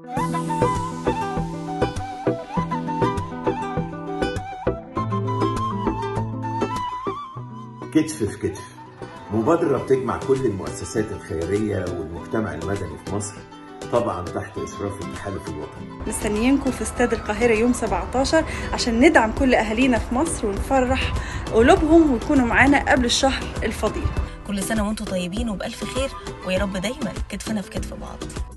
كتف في كتف مبادرة بتجمع كل المؤسسات الخيرية والمجتمع المدني في مصر طبعا تحت إشراف التحالف الوطني مستنيينكم في استاد القاهرة يوم 17 عشان ندعم كل أهالينا في مصر ونفرح قلوبهم ويكونوا معانا قبل الشهر الفضيل كل سنة وانتم طيبين وبألف خير ويا رب دايما كتفنا في كتف بعض